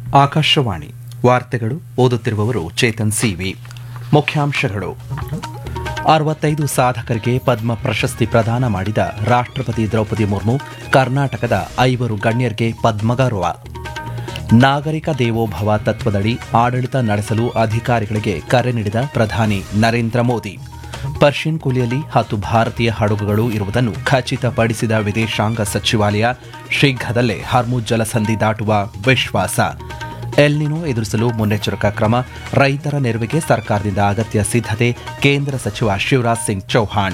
ಆಕಾಶವಾಣಿ ವಾರ್ತೆಗಳು ಓದುತ್ತಿರುವವರು ಚೇತನ್ ಸಿವಿ ಮುಖ್ಯಾಂಶಗಳು ಅರವತ್ತೈದು ಸಾಧಕರಿಗೆ ಪದ್ಮ ಪ್ರಶಸ್ತಿ ಪ್ರದಾನ ಮಾಡಿದ ರಾಷ್ಟ್ರಪತಿ ದ್ರೌಪದಿ ಮುರ್ಮು ಕರ್ನಾಟಕದ ಐವರು ಗಣ್ಯರಿಗೆ ಪದ್ಮಗೌರವ ನಾಗರಿಕ ದೇವೋಭವ ತತ್ವದಡಿ ಆಡಳಿತ ನಡೆಸಲು ಅಧಿಕಾರಿಗಳಿಗೆ ಕರೆ ನೀಡಿದ ಪ್ರಧಾನಿ ನರೇಂದ್ರ ಮೋದಿ ಪರ್ಷಿಯನ್ ಕೊಲ್ಲಿಯಲ್ಲಿ ಹತ್ತು ಭಾರತೀಯ ಹಡಗುಗಳು ಇರುವುದನ್ನು ಖಚಿತಪಡಿಸಿದ ವಿದೇಶಾಂಗ ಸಚಿವಾಲಯ ಶೀಘ್ರದಲ್ಲೇ ಹರ್ಮುಜ್ ಜಲಸಂಧಿ ದಾಟುವ ವಿಶ್ವಾಸ ಎಲ್ನಿನೋ ಎದುರಿಸಲು ಮುನ್ನೆಚ್ಚರಿಕಾ ಕ್ರಮ ರೈತರ ನೆರವಿಗೆ ಸರ್ಕಾರದಿಂದ ಅಗತ್ಯ ಸಿದ್ಧತೆ ಕೇಂದ್ರ ಸಚಿವ ಶಿವರಾಜ್ ಸಿಂಗ್ ಚೌಹಾಣ್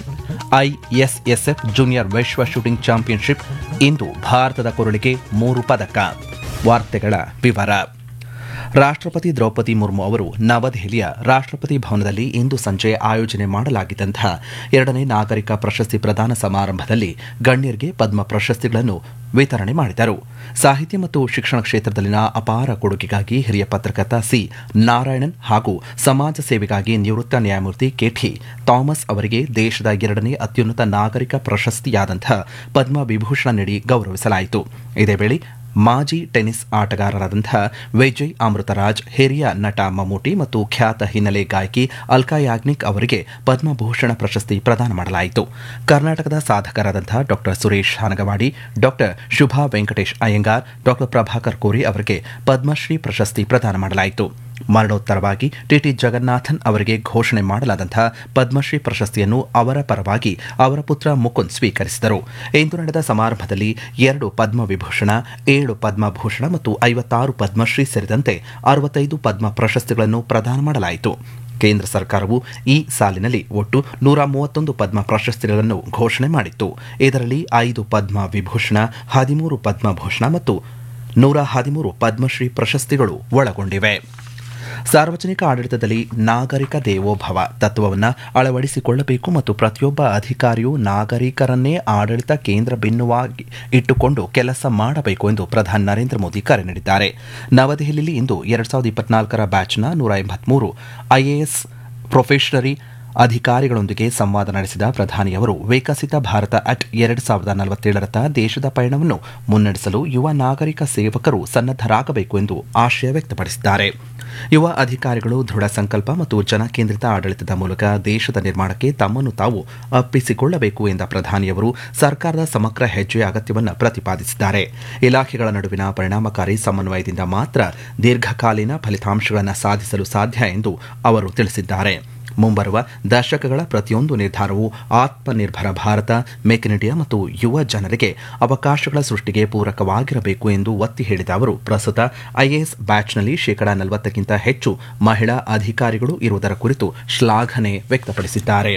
ಐಎಸ್ಎಸ್ಎಫ್ ಜೂನಿಯರ್ ವಿಶ್ವ ಶೂಟಿಂಗ್ ಚಾಂಪಿಯನ್ಶಿಪ್ ಇಂದು ಭಾರತದ ಕೊರಳಿಗೆ ಮೂರು ಪದಕ ವಾರ್ತೆಗಳ ವಿವರ ರಾಷ್ಟ್ರಪತಿ ದ್ರೌಪದಿ ಮುರ್ಮು ಅವರು ನವದೆಹಲಿಯ ರಾಷ್ಟ್ರಪತಿ ಭವನದಲ್ಲಿ ಇಂದು ಸಂಜೆ ಆಯೋಜನೆ ಮಾಡಲಾಗಿದ್ದಂತಹ ಎರಡನೇ ನಾಗರಿಕ ಪ್ರಶಸ್ತಿ ಪ್ರದಾನ ಸಮಾರಂಭದಲ್ಲಿ ಗಣ್ಯರಿಗೆ ಪದ್ಮ ಪ್ರಶಸ್ತಿಗಳನ್ನು ವಿತರಣೆ ಮಾಡಿದರು ಸಾಹಿತ್ಯ ಮತ್ತು ಶಿಕ್ಷಣ ಕ್ಷೇತ್ರದಲ್ಲಿನ ಅಪಾರ ಕೊಡುಗೆಗಾಗಿ ಹಿರಿಯ ಪತ್ರಕರ್ತ ಸಿ ನಾರಾಯಣನ್ ಹಾಗೂ ಸಮಾಜ ಸೇವೆಗಾಗಿ ನಿವೃತ್ತ ನ್ಯಾಯಮೂರ್ತಿ ಕೆಟಿ ಥಾಮಸ್ ಅವರಿಗೆ ದೇಶದ ಎರಡನೇ ಅತ್ಯುನ್ನತ ನಾಗರಿಕ ಪ್ರಶಸ್ತಿಯಾದಂತಹ ಪದ್ಮ ವಿಭೂಷಣ ನೀಡಿ ಗೌರವಿಸಲಾಯಿತು ಇದೇ ವೇಳೆ ಮಾಜಿ ಟೆನ್ನಿಸ್ ಆಟಗಾರರಾದಂತಹ ವಿಜಯ್ ಅಮೃತರಾಜ್ ಹಿರಿಯ ನಟ ಮಮ್ಮೂಟಿ ಮತ್ತು ಖ್ಯಾತ ಹಿನ್ನೆಲೆ ಗಾಯಕಿ ಅಲ್ಕಾ ಯಾಗ್ನಿಕ್ ಅವರಿಗೆ ಪದ್ಮಭೂಷಣ ಪ್ರಶಸ್ತಿ ಪ್ರದಾನ ಮಾಡಲಾಯಿತು ಕರ್ನಾಟಕದ ಸಾಧಕರಾದಂತಹ ಡಾ ಸುರೇಶ್ ಹನಗವಾಡಿ ಡಾ ಶುಭಾ ವೆಂಕಟೇಶ್ ಅಯ್ಯಂಗಾರ್ ಡಾ ಪ್ರಭಾಕರ್ ಕೋರಿ ಅವರಿಗೆ ಪದ್ಮಶ್ರೀ ಪ್ರಶಸ್ತಿ ಪ್ರದಾನ ಮಾಡಲಾಯಿತು ಮರಣೋತ್ತರವಾಗಿ ಟಿಟಿ ಜಗನ್ನಾಥನ್ ಅವರಿಗೆ ಘೋಷಣೆ ಮಾಡಲಾದಂತಹ ಪದ್ಮಶ್ರೀ ಪ್ರಶಸ್ತಿಯನ್ನು ಅವರ ಪರವಾಗಿ ಅವರ ಪುತ್ರ ಮುಕುಂದ್ ಸ್ವೀಕರಿಸಿದರು ಇಂದು ನಡೆದ ಸಮಾರಂಭದಲ್ಲಿ ಎರಡು ಪದ್ಮವಿಭೂಷಣ ಏಳು ಪದ್ಮಭೂಷಣ ಮತ್ತು ಐವತ್ತಾರು ಪದ್ಮಶ್ರೀ ಸೇರಿದಂತೆ ಅರವತ್ತೈದು ಪದ್ಮ ಪ್ರಶಸ್ತಿಗಳನ್ನು ಪ್ರದಾನ ಮಾಡಲಾಯಿತು ಕೇಂದ್ರ ಸರ್ಕಾರವು ಈ ಸಾಲಿನಲ್ಲಿ ಒಟ್ಟು ನೂರ ಮೂವತ್ತೊಂದು ಪದ್ಮ ಪ್ರಶಸ್ತಿಗಳನ್ನು ಘೋಷಣೆ ಮಾಡಿತ್ತು ಇದರಲ್ಲಿ ಐದು ಪದ್ಮ ವಿಭೂಷಣ ಹದಿಮೂರು ಪದ್ಮಭೂಷಣ ಮತ್ತು ನೂರ ಹದಿಮೂರು ಪದ್ಮಶ್ರೀ ಪ್ರಶಸ್ತಿಗಳು ಒಳಗೊಂಡಿವೆ ಸಾರ್ವಜನಿಕ ಆಡಳಿತದಲ್ಲಿ ನಾಗರಿಕ ದೇವೋಭವ ತತ್ವವನ್ನು ಅಳವಡಿಸಿಕೊಳ್ಳಬೇಕು ಮತ್ತು ಪ್ರತಿಯೊಬ್ಬ ಅಧಿಕಾರಿಯೂ ನಾಗರಿಕರನ್ನೇ ಆಡಳಿತ ಕೇಂದ್ರ ಭಿನ್ನವಾಗಿ ಇಟ್ಟುಕೊಂಡು ಕೆಲಸ ಮಾಡಬೇಕು ಎಂದು ಪ್ರಧಾನಿ ನರೇಂದ್ರ ಮೋದಿ ಕರೆ ನೀಡಿದ್ದಾರೆ ನವದೆಹಲಿಯಲ್ಲಿ ಇಂದು ಎರಡ್ ಸಾವಿರದ ಇಪ್ಪತ್ನಾಲ್ಕರ ಬ್ಯಾಚ್ನ ನೂರ ಎಂಬತ್ಮೂರು ಐಎಎಸ್ ಪ್ರೊಫೆಷನರಿ ಅಧಿಕಾರಿಗಳೊಂದಿಗೆ ಸಂವಾದ ನಡೆಸಿದ ಪ್ರಧಾನಿಯವರು ವಿಕಸಿತ ಭಾರತ ಅಟ್ ಎರಡು ಸಾವಿರದ ನಲವತ್ತೇಳರತ್ತ ದೇಶದ ಪಯಣವನ್ನು ಮುನ್ನಡೆಸಲು ಯುವ ನಾಗರಿಕ ಸೇವಕರು ಸನ್ನದ್ದರಾಗಬೇಕು ಎಂದು ಆಶಯ ವ್ಯಕ್ತಪಡಿಸಿದ್ದಾರೆ ಯುವ ಅಧಿಕಾರಿಗಳು ದೃಢ ಸಂಕಲ್ಪ ಮತ್ತು ಜನಕೇಂದ್ರಿತ ಆಡಳಿತದ ಮೂಲಕ ದೇಶದ ನಿರ್ಮಾಣಕ್ಕೆ ತಮ್ಮನ್ನು ತಾವು ಅಪ್ಪಿಸಿಕೊಳ್ಳಬೇಕು ಎಂದ ಪ್ರಧಾನಿಯವರು ಸರ್ಕಾರದ ಸಮಗ್ರ ಹೆಜ್ಜೆಯ ಅಗತ್ಯವನ್ನು ಪ್ರತಿಪಾದಿಸಿದ್ದಾರೆ ಇಲಾಖೆಗಳ ನಡುವಿನ ಪರಿಣಾಮಕಾರಿ ಸಮನ್ವಯದಿಂದ ಮಾತ್ರ ದೀರ್ಘಕಾಲೀನ ಫಲಿತಾಂಶಗಳನ್ನು ಸಾಧಿಸಲು ಸಾಧ್ಯ ಎಂದು ಅವರು ತಿಳಿಸಿದ್ದಾರೆ ಮುಂಬರುವ ದಶಕಗಳ ಪ್ರತಿಯೊಂದು ನಿರ್ಧಾರವು Atmanirbhar Bharat make in India ಮತ್ತು ಯುವ ಜನರಿಗೆ ಅವಕಾಶಗಳ ಸೃಷ್ಟಿಗೆ ಪೂರಕವಾಗಿರಬೇಕು ಎಂದು ಒತ್ತಿ ಹೇಳಿದ ಅವರು ಪ್ರಸ್ತುತ ಐಎಎಸ್ ಬ್ಯಾಚ್ನಲ್ಲಿ ಶೇಕಡಾ ನಲವತ್ತಕ್ಕಿಂತ ಹೆಚ್ಚು ಮಹಿಳಾ ಅಧಿಕಾರಿಗಳು ಇರುವುದರ ಕುರಿತು ಶ್ಲಾಘನೆ ವ್ಯಕ್ತಪಡಿಸಿದ್ದಾರೆ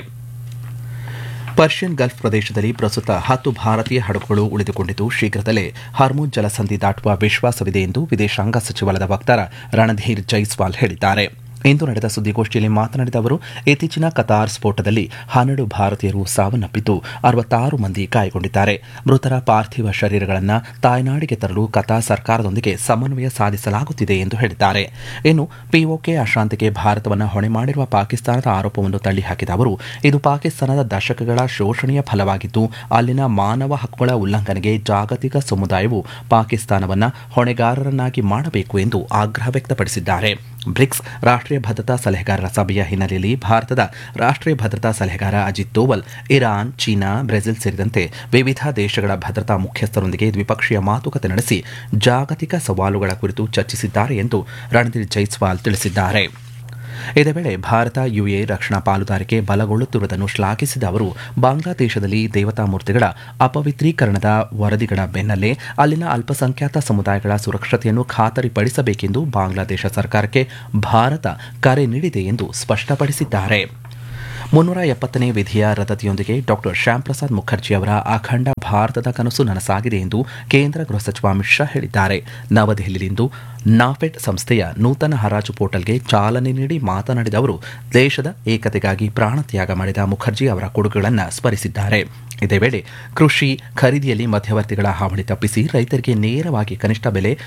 ಪರ್ಷಿಯನ್ ಗಲ್ಫ್ ಪ್ರದೇಶದಲ್ಲಿ ಪ್ರಸ್ತುತ ಹತ್ತು ಭಾರತೀಯ ಹಡಗುಗಳು ಉಳಿದುಕೊಂಡಿದ್ದು ಶೀಘ್ರದಲ್ಲೇ ಹರ್ಮುಜ್ ಜಲಸಂಧಿ ದಾಟುವ ವಿಶ್ವಾಸವಿದೆ ಎಂದು ವಿದೇಶಾಂಗ ಸಚಿವಾಲಯದ ವಕ್ತಾರ ರಣಧೀರ್ ಜೈಸ್ವಾಲ್ ಹೇಳಿದ್ದಾರೆ ಇಂದು ನಡೆದ ಸುದ್ದಿಗೋಷ್ಠಿಯಲ್ಲಿ ಮಾತನಾಡಿದ ಅವರು ಇತ್ತೀಚಿನ ಕತಾರ್ ಸ್ಫೋಟದಲ್ಲಿ ಹನ್ನೆರಡು ಭಾರತೀಯರು ಸಾವನ್ನಪ್ಪಿದ್ದು ಅರವತ್ತಾರು ಮಂದಿ ಗಾಯಗೊಂಡಿದ್ದಾರೆ ಮೃತರ ಪಾರ್ಥಿವ ಶರೀರಗಳನ್ನು ತಾಯ್ನಾಡಿಗೆ ತರಲು ಕತಾರ್ ಸರ್ಕಾರದೊಂದಿಗೆ ಸಮನ್ವಯ ಸಾಧಿಸಲಾಗುತ್ತಿದೆ ಎಂದು ಹೇಳಿದ್ದಾರೆ ಇನ್ನು ಪಿಒಕೆ ಅಶಾಂತಿಗೆ ಭಾರತವನ್ನು ಹೊಣೆ ಮಾಡಿರುವ ಪಾಕಿಸ್ತಾನದ ಆರೋಪವನ್ನು ತಳ್ಳಿಹಾಕಿದ ಅವರು ಇದು ಪಾಕಿಸ್ತಾನದ ದಶಕಗಳ ಶೋಷಣೆಯ ಫಲವಾಗಿದ್ದು ಅಲ್ಲಿನ ಮಾನವ ಹಕ್ಕುಗಳ ಉಲ್ಲಂಘನೆಗೆ ಜಾಗತಿಕ ಸಮುದಾಯವು ಪಾಕಿಸ್ತಾನವನ್ನು ಹೊಣೆಗಾರರನ್ನಾಗಿ ಮಾಡಬೇಕು ಎಂದು ಆಗ್ರಹ ವ್ಯಕ್ತಪಡಿಸಿದ್ದಾರೆ ಬ್ರಿಕ್ಸ್ ರಾಷ್ಟ್ರೀಯ ಭದ್ರತಾ ಸಲಹೆಗಾರರ ಸಭೆಯ ಹಿನ್ನೆಲೆಯಲ್ಲಿ ಭಾರತದ ರಾಷ್ಟ್ರೀಯ ಭದ್ರತಾ ಸಲಹೆಗಾರ Ajit Doval Iran China Brazil ಸೇರಿದಂತೆ ವಿವಿಧ ದೇಶಗಳ ಭದ್ರತಾ ಮುಖ್ಯಸ್ಥರೊಂದಿಗೆ ದ್ವಿಪಕ್ಷೀಯ ಮಾತುಕತೆ ನಡೆಸಿ ಜಾಗತಿಕ ಸವಾಲುಗಳ ಕುರಿತು ಚರ್ಚಿಸಿದ್ದಾರೆ ಎಂದು ರಣಧೀರ್ ಜೈಸ್ವಾಲ್ ತಿಳಿಸಿದ್ದಾರೆ ಇದೇ ವೇಳೆ ಭಾರತ ಯುಎ ರಕ್ಷಣಾ ಪಾಲುದಾರಿಕೆ ಬಲಗೊಳ್ಳುತ್ತಿರುವುದನ್ನು ಶ್ಲಾಘಿಸಿದ ಅವರು ಬಾಂಗ್ಲಾದೇಶದಲ್ಲಿ ದೇವತಾ ಮೂರ್ತಿಗಳ ಅಪವಿತ್ರೀಕರಣದ ವರದಿಗಳ ಬೆನ್ನಲ್ಲೇ ಅಲ್ಲಿನ ಅಲ್ಪಸಂಖ್ಯಾತ ಸಮುದಾಯಗಳ ಸುರಕ್ಷತೆಯನ್ನು ಖಾತರಿಪಡಿಸಬೇಕೆಂದು ಬಾಂಗ್ಲಾದೇಶ ಸರ್ಕಾರಕ್ಕೆ ಭಾರತ ಕರೆ ನೀಡಿದೆ ಎಂದು ಸ್ಪಷ್ಟಪಡಿಸಿದ್ದಾರೆ ಮುನ್ನೂರ ಎಪ್ಪತ್ತನೇ ವಿಧಿಯ ರದ್ದತಿಯೊಂದಿಗೆ ಡಾಕ್ಟರ್ ಶ್ಯಾಮ್ ಪ್ರಸಾದ್ ಮುಖರ್ಜಿ ಅವರ ಅಖಂಡ ಭಾರತದ ಕನಸು ನನಸಾಗಿದೆ ಎಂದು ಕೇಂದ್ರ ಗೃಹ ಸಚಿವ ಅಮಿತ್ ಶಾ ಹೇಳಿದ್ದಾರೆ ನವದೆಹಲಿಯಲ್ಲಿಂದು ನಾಫೆಡ್ ಸಂಸ್ಥೆಯ ನೂತನ ಹರಾಜು ಪೋರ್ಟಲ್ಗೆ ಚಾಲನೆ ನೀಡಿ ಮಾತನಾಡಿದ ಅವರು ದೇಶದ ಏಕತೆಗಾಗಿ ಪ್ರಾಣತ್ಯಾಗ ಮಾಡಿದ ಮುಖರ್ಜಿ ಅವರ ಕೊಡುಗೆಗಳನ್ನು ಸ್ಮರಿಸಿದ್ದಾರೆ ಇದೇ ವೇಳೆ ಕೃಷಿ ಖರೀದಿಯಲ್ಲಿ ಮಧ್ಯವರ್ತಿಗಳ ಹಾವಳಿ ತಪ್ಪಿಸಿ ರೈತರಿಗೆ ನೇರವಾಗಿ ಕನಿಷ್ಠ ಬೆಲೆ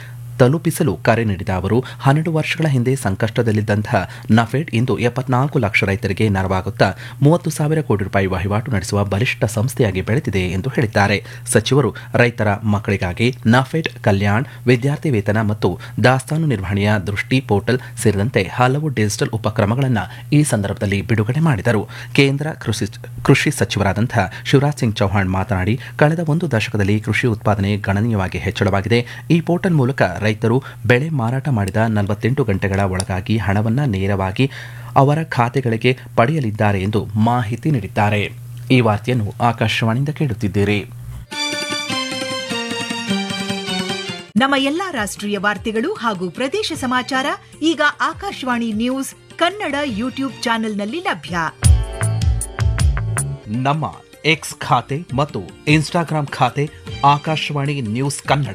ತಲುಪಿಸಲು ಕರೆ ನೀಡಿದ ಅವರು ಹನ್ನೆರಡು ವರ್ಷಗಳ ಹಿಂದೆ ಸಂಕಷ್ಟದಲ್ಲಿದ್ದಂತಹ ನಫೆಡ್ ಇಂದು ಎಪ್ಪತ್ನಾಲ್ಕು ಲಕ್ಷ ರೈತರಿಗೆ ನೆರವಾಗುತ್ತಾ ಮೂವತ್ತು ಸಾವಿರ ಕೋಟಿ ರೂಪಾಯಿ ವಹಿವಾಟು ನಡೆಸುವ ಬಲಿಷ್ಠ ಸಂಸ್ಥೆಯಾಗಿ ಬೆಳೆದಿದೆ ಎಂದು ಹೇಳಿದ್ದಾರೆ ಸಚಿವರು ರೈತರ ಮಕ್ಕಳಿಗಾಗಿ ನಫೆಡ್ ಕಲ್ಯಾಣ್ ವಿದ್ಯಾರ್ಥಿ ವೇತನ ಮತ್ತು ದಾಸ್ತಾನು ನಿರ್ವಹಣೆಯ ದೃಷ್ಟಿ ಪೋರ್ಟಲ್ ಸೇರಿದಂತೆ ಹಲವು ಡಿಜಿಟಲ್ ಉಪಕ್ರಮಗಳನ್ನು ಈ ಸಂದರ್ಭದಲ್ಲಿ ಬಿಡುಗಡೆ ಮಾಡಿದರು ಕೇಂದ್ರ ಕೃಷಿ ಕೃಷಿ ಸಚಿವರಾದಂತಹ ಶಿವರಾಜ್ ಸಿಂಗ್ ಚೌಹಾಣ್ ಮಾತನಾಡಿ ಕಳೆದ ಒಂದು ದಶಕದಲ್ಲಿ ಕೃಷಿ ಉತ್ಪಾದನೆ ಗಣನೀಯವಾಗಿ ಹೆಚ್ಚಳವಾಗಿದೆ ಈ ಪೋರ್ಟಲ್ ಮೂಲಕ ರೈತರು ಬೆಳೆ ಮಾರಾಟ ಮಾಡಿದ ನಲವತ್ತೆಂಟು ಗಂಟೆಗಳ ಒಳಗಾಗಿ ಹಣವನ್ನು ನೇರವಾಗಿ ಅವರ ಖಾತೆಗಳಿಗೆ ಪಡೆಯಲಿದ್ದಾರೆ ಎಂದು ಮಾಹಿತಿ ನೀಡಿದ್ದಾರೆ ಈ ವಾರ್ತೆಯನ್ನು ಆಕಾಶವಾಣಿಯಿಂದ ಕೇಳುತ್ತಿದ್ದೀರಿ ನಮ್ಮ ಎಲ್ಲಾ ರಾಷ್ಟ್ರೀಯ ವಾರ್ತೆಗಳು ಹಾಗೂ ಪ್ರದೇಶ ಸಮಾಚಾರ ಈಗ ಆಕಾಶವಾಣಿ ನ್ಯೂಸ್ ಕನ್ನಡ ಯೂಟ್ಯೂಬ್ ಚಾನೆಲ್ನಲ್ಲಿ ಲಭ್ಯ ನಮ್ಮ ಎಕ್ಸ್ ಖಾತೆ ಮತ್ತು ಇನ್ಸ್ಟಾಗ್ರಾಂ ಖಾತೆ ಆಕಾಶವಾಣಿ ನ್ಯೂಸ್ ಕನ್ನಡ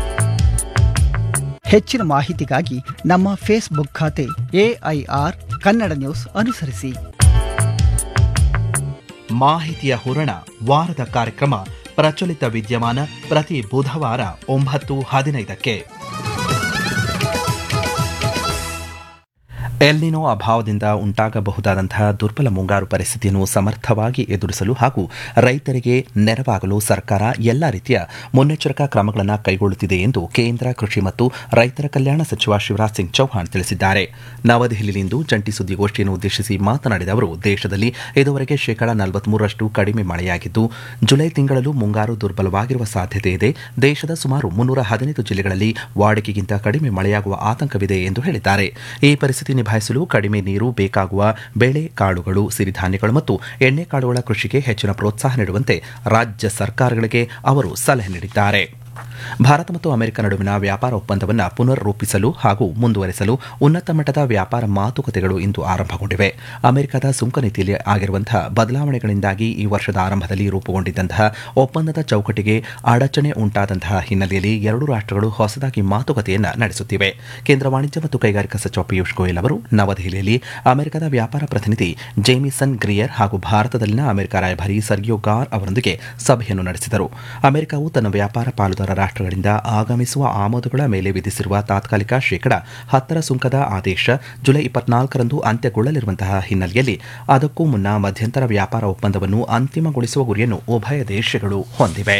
ಹೆಚ್ಚಿನ ಮಾಹಿತಿಗಾಗಿ ನಮ್ಮ ಫೇಸ್ಬುಕ್ ಖಾತೆ ಎಐಆರ್ ಕನ್ನಡ ನ್ಯೂಸ್ ಅನುಸರಿಸಿ ಮಾಹಿತಿಯ ಹೂರಣ ವಾರದ ಕಾರ್ಯಕ್ರಮ ಪ್ರಚಲಿತ ವಿದ್ಯಮಾನ ಪ್ರತಿ ಬುಧವಾರ ಒಂಬತ್ತು ಹದಿನೈದಕ್ಕೆ ಎಲ್ನಿನೋ ಅಭಾವದಿಂದ ಉಂಟಾಗಬಹುದಾದಂತಹ ದುರ್ಬಲ ಮುಂಗಾರು ಪರಿಸ್ಥಿತಿಯನ್ನು ಸಮರ್ಥವಾಗಿ ಎದುರಿಸಲು ಹಾಗೂ ರೈತರಿಗೆ ನೆರವಾಗಲು ಸರ್ಕಾರ ಎಲ್ಲ ರೀತಿಯ ಮುನ್ನೆಚ್ಚರಿಕಾ ಕ್ರಮಗಳನ್ನು ಕೈಗೊಳ್ಳುತ್ತಿದೆ ಎಂದು ಕೇಂದ್ರ ಕೃಷಿ ಮತ್ತು ರೈತರ ಕಲ್ಯಾಣ ಸಚಿವ ಶಿವರಾಜ್ ಸಿಂಗ್ ಚೌಹಾಣ್ ತಿಳಿಸಿದ್ದಾರೆ ನವದೆಹಲಿಯಲ್ಲಿಂದು ಜಂಟಿ ಸುದ್ದಿಗೋಷ್ಠಿಯನ್ನು ಉದ್ದೇಶಿಸಿ ಮಾತನಾಡಿದ ಅವರು ದೇಶದಲ್ಲಿ ಇದುವರೆಗೆ ಶೇಕಡಾ ನಲವತ್ಮೂರರಷ್ಟು ಕಡಿಮೆ ಮಳೆಯಾಗಿದ್ದು ಜುಲೈ ತಿಂಗಳಲ್ಲೂ ಮುಂಗಾರು ದುರ್ಬಲವಾಗಿರುವ ಸಾಧ್ಯತೆ ಇದೆ ದೇಶದ ಸುಮಾರು ಮುನ್ನೂರ ಹದಿನೈದು ಜಿಲ್ಲೆಗಳಲ್ಲಿ ವಾಡಿಕೆಗಿಂತ ಕಡಿಮೆ ಮಳೆಯಾಗುವ ಆತಂಕವಿದೆ ಎಂದು ಹೇಳಿದ್ದಾರೆ ಈ ಪರಿಸ್ಥಿತಿ ನಿಭಾಯಿಸಲು ಕಡಿಮೆ ನೀರು ಬೇಕಾಗುವ ಬೆಳೆ ಕಾಳುಗಳು ಸಿರಿಧಾನ್ಯಗಳು ಮತ್ತು ಎಣ್ಣೆಕಾಳುಗಳ ಕೃಷಿಗೆ ಹೆಚ್ಚಿನ ಪ್ರೋತ್ಸಾಹ ನೀಡುವಂತೆ ರಾಜ್ಯ ಸರ್ಕಾರಗಳಿಗೆ ಅವರು ಸಲಹೆ ನೀಡಿದ್ದಾರೆ ಭಾರತ ಮತ್ತು ಅಮೆರಿಕ ನಡುವಿನ ವ್ಯಾಪಾರ ಒಪ್ಪಂದವನ್ನು ಪುನರ್ ರೂಪಿಸಲು ಹಾಗೂ ಮುಂದುವರೆಸಲು ಉನ್ನತ ಮಟ್ಟದ ವ್ಯಾಪಾರ ಮಾತುಕತೆಗಳು ಇಂದು ಆರಂಭಗೊಂಡಿವೆ ಅಮೆರಿಕದ ಸುಂಕ ನೀತಿಯಲ್ಲಿ ಆಗಿರುವಂತಹ ಬದಲಾವಣೆಗಳಿಂದಾಗಿ ಈ ವರ್ಷದ ಆರಂಭದಲ್ಲಿ ರೂಪುಗೊಂಡಿದ್ದಂತಹ ಒಪ್ಪಂದದ ಚೌಕಟ್ಟಿಗೆ ಅಡಚಣೆ ಉಂಟಾದಂತಹ ಹಿನ್ನೆಲೆಯಲ್ಲಿ ಎರಡು ರಾಷ್ಟ್ರಗಳು ಹೊಸದಾಗಿ ಮಾತುಕತೆಯನ್ನು ನಡೆಸುತ್ತಿವೆ ಕೇಂದ್ರ ವಾಣಿಜ್ಯ ಮತ್ತು ಕೈಗಾರಿಕಾ ಸಚಿವ ಪಿಯೂಷ್ ಗೋಯಲ್ ಅವರು ನವದೆಹಲಿಯಲ್ಲಿ ಅಮೆರಿಕದ ವ್ಯಾಪಾರ ಪ್ರತಿನಿಧಿ ಜೇಮಿಸನ್ ಗ್ರಿಯರ್ ಹಾಗೂ ಭಾರತದಲ್ಲಿನ ಅಮೆರಿಕ ರಾಯಭಾರಿ ಸರ್ಗಿಯೋ ಗಾರ್ ಅವರೊಂದಿಗೆ ಸಭೆಯನ್ನು ನಡೆಸಿದರು ಅಮೆರಿಕವು ತನ್ನ ವ್ಯಾಪಾರ ಪಾಲುದಾರ ರಾಷ್ಟ್ರಗಳಿಂದ ಆಗಮಿಸುವ ಆಮದುಗಳ ಮೇಲೆ ವಿಧಿಸಿರುವ ತಾತ್ಕಾಲಿಕ ಶೇಕಡ ಹತ್ತರ ಸುಂಕದ ಆದೇಶ ಜುಲೈ ಇಪ್ಪತ್ನಾಲ್ಕರಂದು ಅಂತ್ಯಗೊಳ್ಳಲಿರುವಂತಹ ಹಿನ್ನೆಲೆಯಲ್ಲಿ ಅದಕ್ಕೂ ಮುನ್ನ ಮಧ್ಯಂತರ ವ್ಯಾಪಾರ ಒಪ್ಪಂದವನ್ನು ಅಂತಿಮಗೊಳಿಸುವ ಗುರಿಯನ್ನು ಉಭಯ ದೇಶಗಳು ಹೊಂದಿವೆ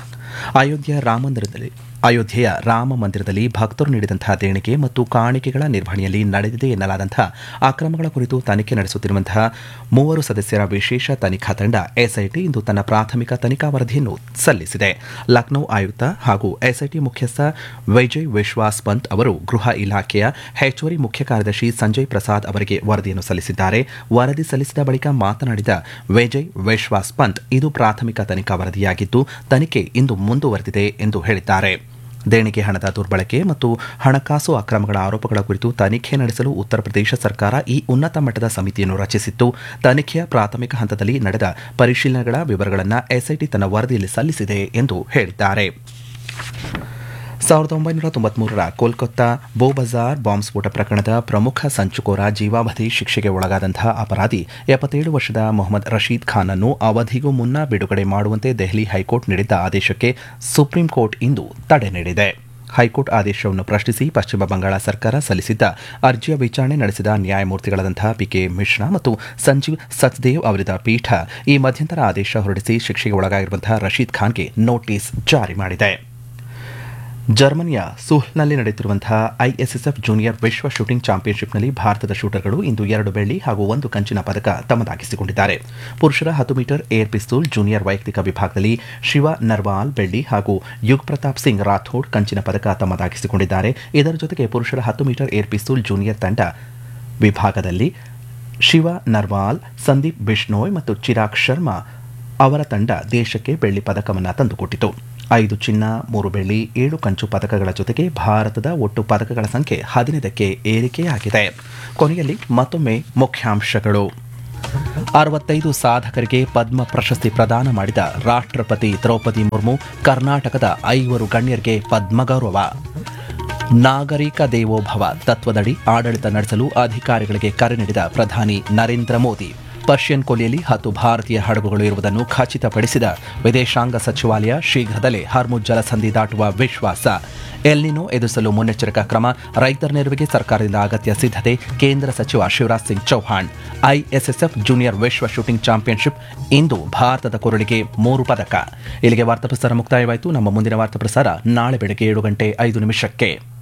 ಅಯೋಧ್ಯ ರಾಮಮಂದಿರದಲ್ಲಿ ಅಯೋಧ್ಯೆಯ ರಾಮ ಮಂದಿರದಲ್ಲಿ ಭಕ್ತರು ನೀಡಿದಂತಹ ದೇಣಿಗೆ ಮತ್ತು ಕಾಣಿಕೆಗಳ ನಿರ್ವಹಣೆಯಲ್ಲಿ ನಡೆದಿದೆ ಎನ್ನಲಾದಂತಹ ಅಕ್ರಮಗಳ ಕುರಿತು ತನಿಖೆ ನಡೆಸುತ್ತಿರುವಂತಹ ಮೂವರು ಸದಸ್ಯರ ವಿಶೇಷ ತನಿಖಾ ತಂಡ ಎಸ್ಐಟಿ ಇಂದು ತನ್ನ ಪ್ರಾಥಮಿಕ ತನಿಖಾ ವರದಿಯನ್ನು ಸಲ್ಲಿಸಿದೆ ಲಕ್ನೋ ಆಯುಕ್ತ ಹಾಗೂ ಎಸ್ಐಟಿ ಮುಖ್ಯಸ್ಥ ವಿಜಯ್ ವಿಶ್ವಾಸ್ ಪಂತ್ ಅವರು ಗೃಹ ಇಲಾಖೆಯ ಹೆಚ್ಚುವರಿ ಮುಖ್ಯ ಕಾರ್ಯದರ್ಶಿ ಸಂಜಯ್ ಪ್ರಸಾದ್ ಅವರಿಗೆ ವರದಿಯನ್ನು ಸಲ್ಲಿಸಿದ್ದಾರೆ ವರದಿ ಸಲ್ಲಿಸಿದ ಬಳಿಕ ಮಾತನಾಡಿದ ವಿಜಯ್ ವಿಶ್ವಾಸ್ ಪಂತ್ ಇದು ಪ್ರಾಥಮಿಕ ತನಿಖಾ ವರದಿಯಾಗಿದ್ದು ತನಿಖೆ ಇಂದು ಮುಂದುವರೆದಿದೆ ಎಂದು ಹೇಳಿದ್ದಾರೆ ದೇಣಿಗೆ ಹಣದ ದುರ್ಬಳಕೆ ಮತ್ತು ಹಣಕಾಸು ಅಕ್ರಮಗಳ ಆರೋಪಗಳ ಕುರಿತು ತನಿಖೆ ನಡೆಸಲು ಉತ್ತರ ಪ್ರದೇಶ ಸರ್ಕಾರ ಈ ಉನ್ನತ ಮಟ್ಟದ ಸಮಿತಿಯನ್ನು ರಚಿಸಿತ್ತು ತನಿಖೆಯ ಪ್ರಾಥಮಿಕ ಹಂತದಲ್ಲಿ ನಡೆದ ಪರಿಶೀಲನೆಗಳ ವಿವರಗಳನ್ನು ಎಸ್ಐಟಿ ತನ್ನ ವರದಿಯಲ್ಲಿ ಸಲ್ಲಿಸಿದೆ ಎಂದು ಹೇಳಿದ್ದಾರೆ ಸಾವಿರದ ಒಂಬೈನೂರ ತೊಂಬತ್ಮೂರರ ಕೋಲ್ಕತ್ತಾ ಬೋಬಜಾರ್ ಬಾಂಬ್ ಸ್ಫೋಟ ಪ್ರಕರಣದ ಪ್ರಮುಖ ಸಂಚುಕೋರ ಜೀವಾವಧಿ ಶಿಕ್ಷೆಗೆ ಒಳಗಾದಂತಹ ಅಪರಾಧಿ ಎಪ್ಪತ್ತೇಳು ವರ್ಷದ ಮೊಹಮ್ಮದ್ ರಶೀದ್ ಖಾನ್ ಅನ್ನು ಅವಧಿಗೂ ಮುನ್ನ ಬಿಡುಗಡೆ ಮಾಡುವಂತೆ ದೆಹಲಿ ಹೈಕೋರ್ಟ್ ನೀಡಿದ್ದ ಆದೇಶಕ್ಕೆ ಸುಪ್ರೀಂ ಕೋರ್ಟ್ ಇಂದು ತಡೆ ನೀಡಿದೆ ಹೈಕೋರ್ಟ್ ಆದೇಶವನ್ನು ಪ್ರಶ್ನಿಸಿ ಪಶ್ಚಿಮ ಬಂಗಾಳ ಸರ್ಕಾರ ಸಲ್ಲಿಸಿದ್ದ ಅರ್ಜಿಯ ವಿಚಾರಣೆ ನಡೆಸಿದ ನ್ಯಾಯಮೂರ್ತಿಗಳಾದಂತಹ ಪಿಕೆ ಮಿಶ್ರಾ ಮತ್ತು ಸಂಜೀವ್ ಸಚ್ದೇವ್ ಅವರಿದ್ದ ಪೀಠ ಈ ಮಧ್ಯಂತರ ಆದೇಶ ಹೊರಡಿಸಿ ಶಿಕ್ಷೆಗೆ ಒಳಗಾಗಿರುವಂತಹ ರಶೀದ್ ಖಾನ್ಗೆ ನೋಟಿಸ್ ಜಾರಿ ಮಾಡಿದೆ ಜರ್ಮನಿಯ ಸುಹ್ಲ್ನಲ್ಲಿ ನಡೆಯುತ್ತಿರುವಂತಹ ಐಎಸ್ಎಸ್ಎಫ್ ಜೂನಿಯರ್ ವಿಶ್ವ ಶೂಟಿಂಗ್ ಚಾಂಪಿಯನ್ಶಿಪ್ನಲ್ಲಿ ಭಾರತದ ಶೂಟರ್ಗಳು ಇಂದು ಎರಡು ಬೆಳ್ಳಿ ಹಾಗೂ ಒಂದು ಕಂಚಿನ ಪದಕ ತಮ್ಮದಾಗಿಸಿಕೊಂಡಿದ್ದಾರೆ ಪುರುಷರ ಹತ್ತು ಮೀಟರ್ ಏರ್ ಪಿಸ್ತೂಲ್ ಜೂನಿಯರ್ ವೈಯಕ್ತಿಕ ವಿಭಾಗದಲ್ಲಿ ಶಿವ ನರ್ವಾಲ್ ಬೆಳ್ಳಿ ಹಾಗೂ ಯುಗ್ ಪ್ರತಾಪ್ ಸಿಂಗ್ ರಾಥೋಡ್ ಕಂಚಿನ ಪದಕ ತಮ್ಮದಾಗಿಸಿಕೊಂಡಿದ್ದಾರೆ ಇದರ ಜೊತೆಗೆ ಪುರುಷರ ಹತ್ತು ಮೀಟರ್ ಏರ್ ಪಿಸ್ತೂಲ್ ಜೂನಿಯರ್ ತಂಡ ವಿಭಾಗದಲ್ಲಿ ಶಿವ ನರ್ವಾಲ್ ಸಂದೀಪ್ ಬಿಷ್ಣೋಯ್ ಮತ್ತು ಚಿರಾಗ್ ಶರ್ಮಾ ಅವರ ತಂಡ ದೇಶಕ್ಕೆ ಬೆಳ್ಳಿ ಪದಕವನ್ನು ತಂದುಕೊಟ್ಟಿತು ಐದು ಚಿನ್ನ ಮೂರು ಬೆಳ್ಳಿ ಏಳು ಕಂಚು ಪದಕಗಳ ಜೊತೆಗೆ ಭಾರತದ ಒಟ್ಟು ಪದಕಗಳ ಸಂಖ್ಯೆ ಹದಿನೈದಕ್ಕೆ ಏರಿಕೆಯಾಗಿದೆ ಕೊನೆಯಲ್ಲಿ ಮತ್ತೊಮ್ಮೆ ಮುಖ್ಯಾಂಶಗಳು ಅರವತ್ತೈದು ಸಾಧಕರಿಗೆ ಪದ್ಮ ಪ್ರಶಸ್ತಿ ಪ್ರದಾನ ಮಾಡಿದ ರಾಷ್ಟ್ರಪತಿ ದ್ರೌಪದಿ ಮುರ್ಮು ಕರ್ನಾಟಕದ ಐವರು ಗಣ್ಯರಿಗೆ ಪದ್ಮ ಗೌರವ ನಾಗರಿಕ ದೇವೋಭವ ತತ್ವದಡಿ ಆಡಳಿತ ನಡೆಸಲು ಅಧಿಕಾರಿಗಳಿಗೆ ಕರೆ ನೀಡಿದ ಪ್ರಧಾನಿ ನರೇಂದ್ರ ಮೋದಿ ಪರ್ಷಿಯನ್ ಕೊಲ್ಲಿಯಲ್ಲಿ ಹತ್ತು ಭಾರತೀಯ ಹಡಗುಗಳು ಇರುವುದನ್ನು ಖಚಿತಪಡಿಸಿದ ವಿದೇಶಾಂಗ ಸಚಿವಾಲಯ ಶೀಘ್ರದಲ್ಲೇ ಹರ್ಮುಜ್ ಜಲಸಂಧಿ ದಾಟುವ ವಿಶ್ವಾಸ ಎಲ್ನಿನೋ ಎದುರಿಸಲು ಮುನ್ನೆಚ್ಚರಿಕಾ ಕ್ರಮ ರೈತರ ನೆರವಿಗೆ ಸರ್ಕಾರದಿಂದ ಅಗತ್ಯ ಸಿದ್ಧತೆ ಕೇಂದ್ರ ಸಚಿವ ಶಿವರಾಜ್ ಸಿಂಗ್ ಚೌಹಾಣ್ ಐಎಸ್ಎಸ್ಎಫ್ ಜೂನಿಯರ್ ವಿಶ್ವ ಶೂಟಿಂಗ್ ಚಾಂಪಿಯನ್ಶಿಪ್ ಇಂದು ಭಾರತದ ಕೊರಳಿಗೆ ಮೂರು ಪದಕ ಇಲ್ಲಿಗೆ ವಾರ್ತಾ ಪ್ರಸಾರ ಮುಕ್ತಾಯವಾಯಿತು ನಮ್ಮ ಮುಂದಿನ ವಾರ್ತಾ ಪ್ರಸಾರ ನಾಳೆ ಬೆಳಗ್ಗೆ ಏಳು ಗಂಟೆ ಐದು ನಿಮಿಷಕ್ಕೆ